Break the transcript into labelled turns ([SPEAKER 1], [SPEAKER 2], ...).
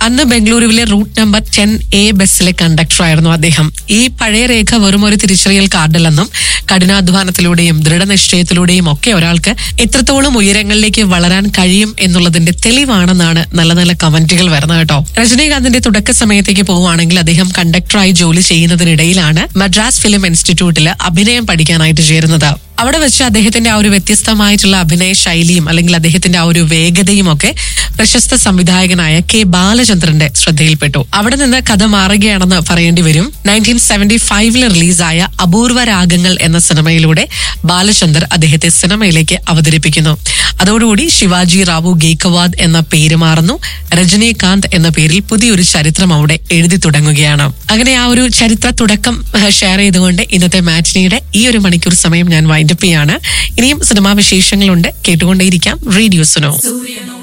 [SPEAKER 1] അന്ന് ബംഗളൂരുവിലെ root number ten A ബസ്സിലെ കണ്ടക്ടറായിരുന്നു അദ്ദേഹം ഈ പഴയ രേഖ വെറും ഒരു തിരിച്ചറിയൽ കാർഡല്ലെന്നും കഠിനാധ്വാനത്തിലൂടെയും ദൃഢനിശ്ചയത്തിലൂടെയും ഒക്കെ ഒരാൾക്ക് എത്രത്തോളം ഉയരങ്ങളിലേക്ക് വളരാൻ കഴിയും എന്നുള്ളതിന്റെ തെളിവാണെന്നാണ് നല്ല നല്ല കമന്റുകൾ വരുന്നത് കേട്ടോ രജനീകാന്തിന്റെ തുടക്ക സമയത്തേക്ക് പോവുകയാണെങ്കിൽ അദ്ദേഹം കണ്ടക്ടറായി ജോലി ചെയ്യുന്നതിനിടയിലാണ് മദ്രാസ് ഫിലിം ഇൻസ്റ്റിറ്റ്യൂട്ടിൽ അഭിനയം പഠിക്കാനായിട്ട് ചേരുന്നത് അവിടെ വെച്ച് അദ്ദേഹത്തിന്റെ ആ ഒരു വ്യത്യസ്തമായിട്ടുള്ള അഭിനയ ശൈലിയും അല്ലെങ്കിൽ അദ്ദേഹത്തിന്റെ ആ ഒരു വേഗതയും ഒക്കെ പ്രശസ്ത സംവിധായകനായ കെ ബാലചന്ദ്രന്റെ ശ്രദ്ധയിൽപ്പെട്ടു അവിടെ നിന്ന് കഥ മാറുകയാണെന്ന് പറയേണ്ടി വരും നയൻറ്റീൻ സെവന്റി ഫൈവില് റിലീസായ അപൂർവ രാഗങ്ങൾ എന്ന സിനിമയിലൂടെ ബാലചന്ദർ അദ്ദേഹത്തെ സിനിമയിലേക്ക് അവതരിപ്പിക്കുന്നു അതോടുകൂടി ശിവാജി റാവു ഗേക്കവാദ് എന്ന പേര് മാറുന്നു രജനീകാന്ത് എന്ന പേരിൽ പുതിയൊരു ചരിത്രം അവിടെ എഴുതി തുടങ്ങുകയാണ് അങ്ങനെ ആ ഒരു ചരിത്ര തുടക്കം ഷെയർ ചെയ്തുകൊണ്ട് ഇന്നത്തെ മാറ്റിനിയുടെ ഈ ഒരു മണിക്കൂർ സമയം ഞാൻ വൈൻഡപ്പ് ചെയ്യാണ് ഇനിയും സിനിമാ വിശേഷങ്ങളുണ്ട് കേട്ടുകൊണ്ടേയിരിക്കാം റേഡിയോ സുനോ